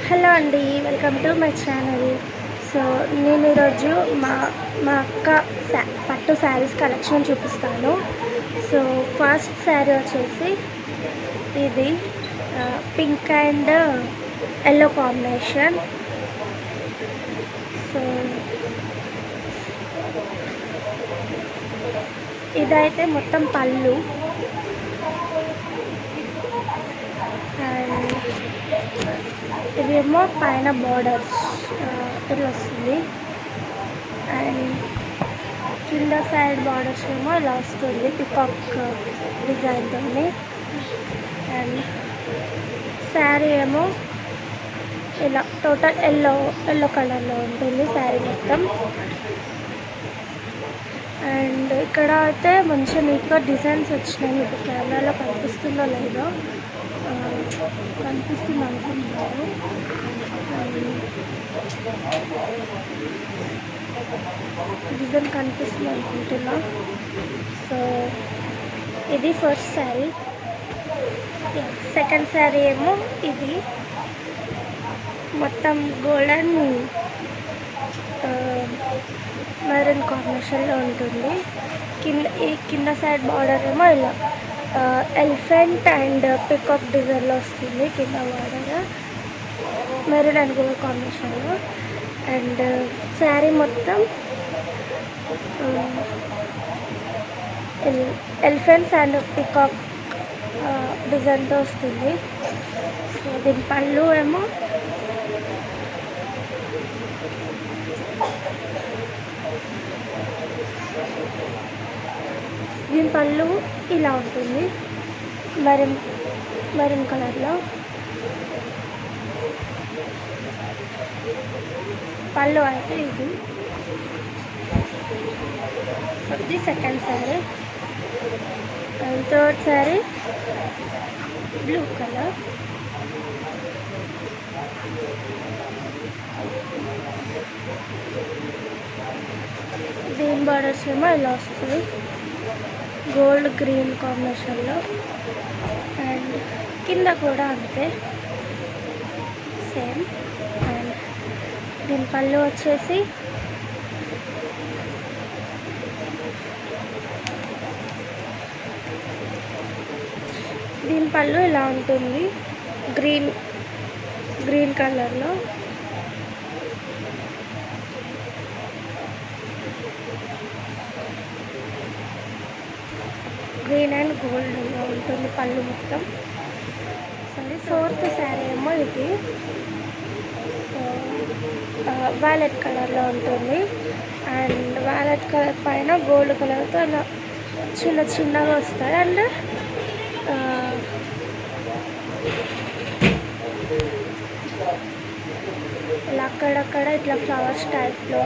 hello అండి welcome to my channel so నేను ఈరోజు మా మా అక్క శా పట్టు శారీస్ కలెక్షన్ చూపిస్తాను సో ఫస్ట్ శారీ వచ్చేసి ఇది pink and yellow combination so ఇదైతే మొత్తం పళ్ళు అండ్ ఇవేమో పైన బార్డర్స్ ఇట్లా వస్తుంది అండ్ కింద సైడ్ బార్డర్స్ ఏమో ఇలా వస్తుంది పికాక్ డిజైన్తో అండ్ శారీ ఏమో ఇలా టోటల్ ఎల్లో ఎల్లో కలర్లో ఉంటుంది శారీ మొత్తం అండ్ ఇక్కడ అయితే మంచిగా నీట్గా డిజైన్స్ వచ్చినాయి మీకు కెమెరాలో కనిపిస్తుందో లేదో ఆ, కనిపిస్తుంది అనుకుంటున్నారు డిజైన్ కనిపిస్తుంది అనుకుంటున్నా సో ఇది ఫస్ట్ శారీ సెకండ్ శారీ ఏమో ఇది మొత్తం గోల్డెన్ మెరూన్ కాంబినేషన్లో ఉంటుంది కింద ఈ కింద సైడ్ బార్డర్ ఏమో ఇలా ఎలిఫెంట్ అండ్ పికాక్ డిజైన్లో వస్తుంది కింద బార్డర్ మెరూన్ అండ్ గోల్డ్ కాంబినేషన్లో అండ్ శారీ మొత్తం ఎలిఫెంట్స్ అండ్ పికాక్ డిజైన్తో వస్తుంది సో దీని పళ్ళు ఏమో దీని పళ్ళు ఇలా ఉంటుంది మెరూన్ మెరూన్ కలర్లో పళ్ళు అయితే ఇది ఇది second saree and third saree blue colour దీని బార్డర్స్ ఏమో ఇలా వస్తుంది గోల్డ్ గ్రీన్ కాంబినేషన్లో అండ్ కింద కూడా అంతే సేమ్ అండ్ దీని పళ్ళు వచ్చేసి దీని పళ్ళు ఇలా ఉంటుంది గ్రీన్ గ్రీన్ కలర్లో గ్రీన్ అండ్ గోల్డ్లో ఉంటుంది పళ్ళు మొత్తం సరే ఫోర్త్ శారీ ఏమో ఇది సో వ్యాలెట్ కలర్లో ఉంటుంది అండ్ వ్యాలెట్ కలర్ పైన గోల్డ్ కలర్తో ఇలా చిన్న చిన్నగా వస్తాయి అండ్ ఇలా అక్కడక్కడ ఇట్లా ఫ్లవర్స్ టైప్లో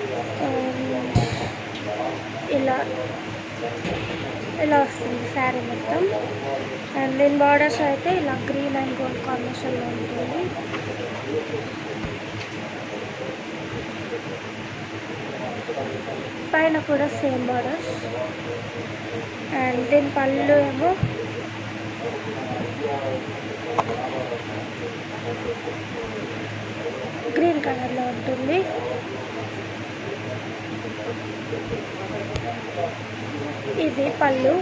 ఇలా ఇలా వస్తుంది శారీ మొత్తం అండ్ దీని బార్డర్స్ అయితే ఇలా గ్రీన్ అండ్ గోల్డ్ కాంబినేషన్లో ఉంటుంది పైన కూడా సేమ్ బార్డర్స్ అండ్ దీని పళ్ళు ఏమో గ్రీన్ కలర్లో ఉంటుంది ఇది పళ్ళు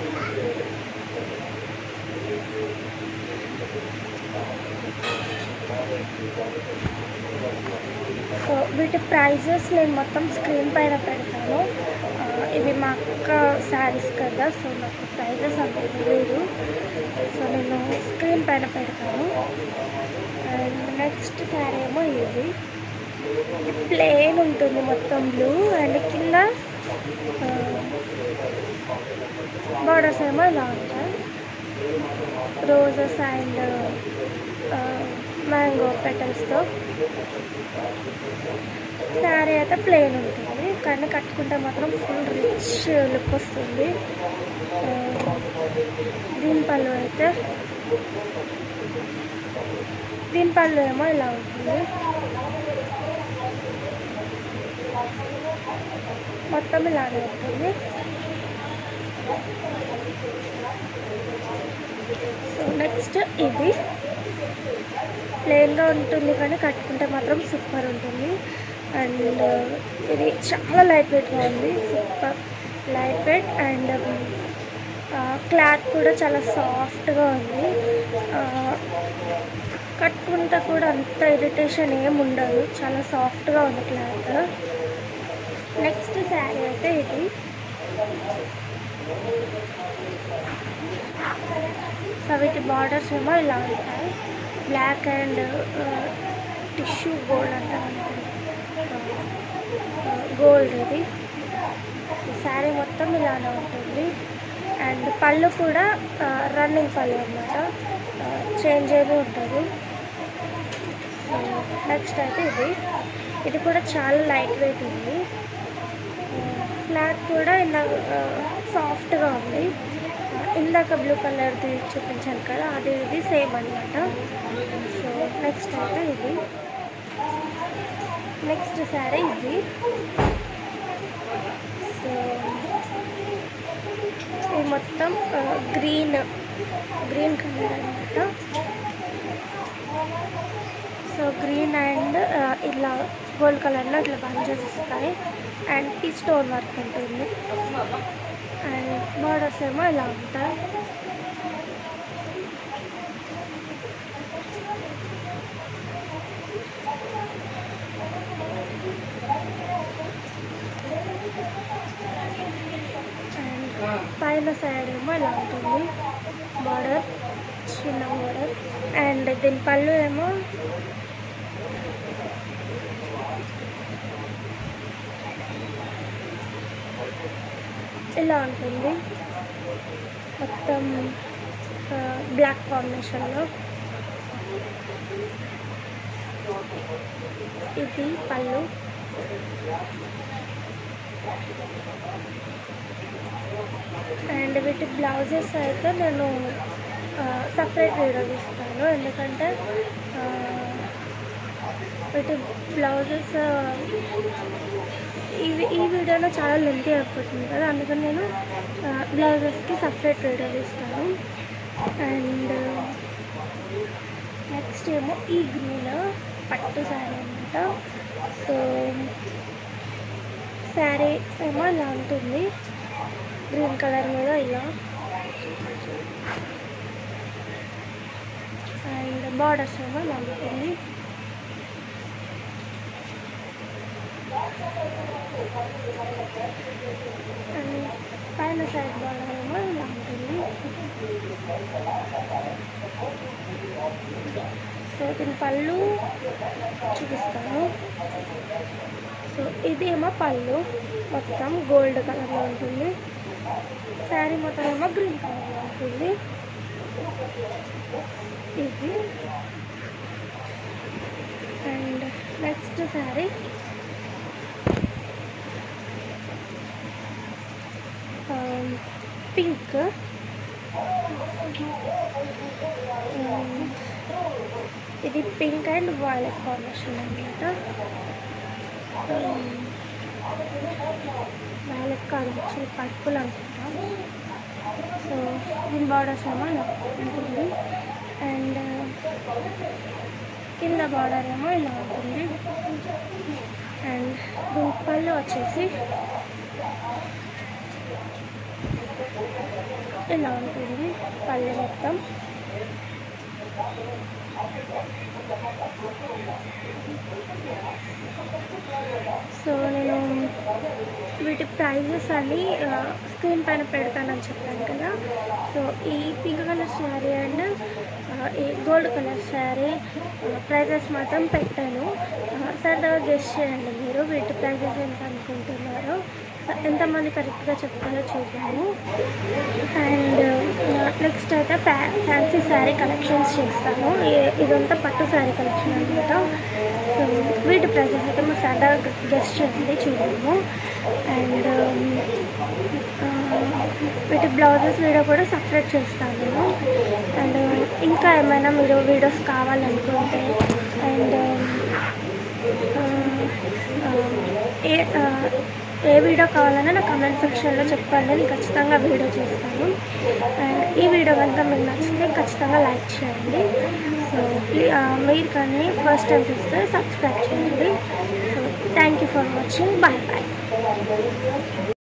సో వీటి ప్రైజెస్ నేను మొత్తం స్క్రీన్ పైన పెడతాను ఆ, ఇవి మా అక్క శారీస్ కదా సో నాకు ప్రైజెస్ అంత తెలియదు సో నేను స్క్రీన్ పైన పెడతాను అండ్ నెక్స్ట్ శారీ ఏమో ఇది ప్లెయిన్ ఉంటుంది మొత్తం బ్లూ అండ్ కింద బార్డర్స్ ఏమో ఇలా ఉంటాయి రోజెస్ అండ్ మ్యాంగో పెటల్స్తో శారీ అయితే ప్లెయిన్ ఉంటుంది కానీ కట్టుకుంటే మాత్రం ఫుల్ రిచ్ లుక్ వస్తుంది ఆ, దీని పళ్ళు అయితే దీని పళ్ళు ఏమో ఇలా ఉంటుంది మొత్తం ఇలానే ఉంటుంది సో నెక్స్ట్ ఇది ప్లెయిన్గా ఉంటుంది కానీ కట్టుకుంటే మాత్రం సూపర్ ఉంటుంది అండ్ ఇది చాలా లైట్ వెయిట్గా ఉంది super light weight and cloth కూడా చాలా సాఫ్ట్గా ఉంది ఆ, కట్టుకుంటే కూడా అంత ఇరిటేషన్ ఏం ఉండదు చాలా సాఫ్ట్గా ఉంది క్లాత్ నెక్స్ట్ శారీ అయితే ఇది సో వీటి బార్డర్స్ ఏమో ఇలా ఉంటాయి బ్లాక్ అండ్ టిష్యూ గోల్డ్ అంటారు గోల్డ్ ఇది శారీ మొత్తం ఇలానే ఉంటుంది అండ్ పళ్ళు కూడా రన్నింగ్ పళ్ళు అనమాట చేంజ్ ఏమి ఉంటుంది నెక్స్ట్ అయితే ఇది ఇది కూడా చాలా లైట్ వెయిట్ ఉంది క్లాత్ కూడా ఇలా సాఫ్ట్గా ఉంది ఆ, ఇందాక బ్లూ కలర్ది చూపించాను కదా అది ఇది సేమ్ అనమాట సో నెక్స్ట్ అయితే ఇది నెక్స్ట్ శారీ ఇది సో ఇది మొత్తం గ్రీన్ గ్రీన్ కలర్ అనమాట సో గ్రీన్ అండ్ ఇలా గోల్డ్ కలర్లో ఇట్లా బంచెస్ వస్తాయి అండ్ ఈ స్టోన్ వర్క్ ఉంటుంది అండ్ బార్డర్స్ ఏమో ఇలా ఉంటాయి అండ్ పైన సైడ్ ఏమో ఇలా ఉంటుంది బార్డర్ చిన్న బార్డర్ అండ్ దీని పళ్ళు ఏమో ఇలా ఉంటుంది మొత్తం బ్లాక్ కాంబినేషన్లో ఇది పళ్ళు అండ్ వీటి బ్లౌజెస్ అయితే నేను సపరేట్ వీడియో తీస్తాను ఎందుకంటే ఆ, వీటి బ్లౌజెస్ ఇవి ఈ వీడియోలో చాలా లెంతీ అయిపోతుంది కదా అందుకని నేను బ్లౌజెస్కి సపరేట్ వీడియో తీస్తాను అండ్ నెక్స్ట్ ఏమో ఈ గ్రీన్ పట్టు శారీ అనమాట సో శారీ ఏమో ఇలా ఉంటుంది గ్రీన్ కలర్ మీద ఇలా అండ్ బార్డర్స్ ఏమో ఇలా ఉంటుంది అండ్ పైన సైడ్ బార్డర్ ఏమో ఇలా ఉంటుంది సో దీని పళ్ళు చూపిస్తాను సో ఇది ఏమో పళ్ళు మొత్తం గోల్డ్ కలర్లో ఉంటుంది శారీ మొత్తం ఏమో గ్రీన్ కలర్లో ఉంటుంది ఇది అండ్ నెక్స్ట్ శారీ పింక్ ఇది పింక్ అండ్ వాయిలెట్ కాంబినేషన్ అనమాట వైలెట్ కాదు యాక్చువల్లీ పర్పుల్ అనుకుంటా సో దీని బార్డర్స్ ఏమో ఇలా ఉంటుంది అండ్ కింద బార్డర్ ఏమో ఇలా ఉంటుంది అండ్ దీని పళ్ళు వచ్చేసి ఇలా ఉంటుంది పళ్ళు మొత్తం సో నేను వీటి ప్రైజెస్ అన్ని స్క్రీన్ పైన పెడతానని చెప్పాను కదా సో ఈ పింక్ కలర్ శారీ అండ్ ఈ గోల్డ్ కలర్ శారీ ప్రైజెస్ మాత్రం పెట్టాను ఆ, సరదాగా గెస్ట్ చేయండి మీరు వీటి ప్రైజెస్ ఎంత అనుకుంటున్నారో ఎంతమంది కరెక్ట్గా చెప్తారో చూద్దాము అండ్ నెక్స్ట్ అయితే ఫ్యా ఫ్యాన్సీ శారీ కలెక్షన్స్ చేస్తాను ఈ- ఇదంతా పట్టు శారీ కలెక్షన్ అనమాట సో వీటి ప్రైజెస్ అయితే మా సరదాగా గెస్ట్ చేయండి చూద్దాము అండ్ వీటి బ్లౌజెస్ వీడియో కూడా సపరేట్ చేస్తాను నేను అండ్ ఇంకా ఏమైనా మీరు వీడియోస్ కావాలనుకుంటే అండ్ ఏ ఆ, ఏ వీడియో కావాలన్నా నా కమెంట్ సెక్షన్లో చెప్పండి నేను ఖచ్చితంగా వీడియో చేస్తాను అండ్ ఈ వీడియో కనుక మీకు నచ్చితే ఖచ్చితంగా లైక్ చేయండి సో మీరు కానీ ఫస్ట్ టైం చూస్తే సబ్స్క్రైబ్ చేయండి so thank you for watching bye bye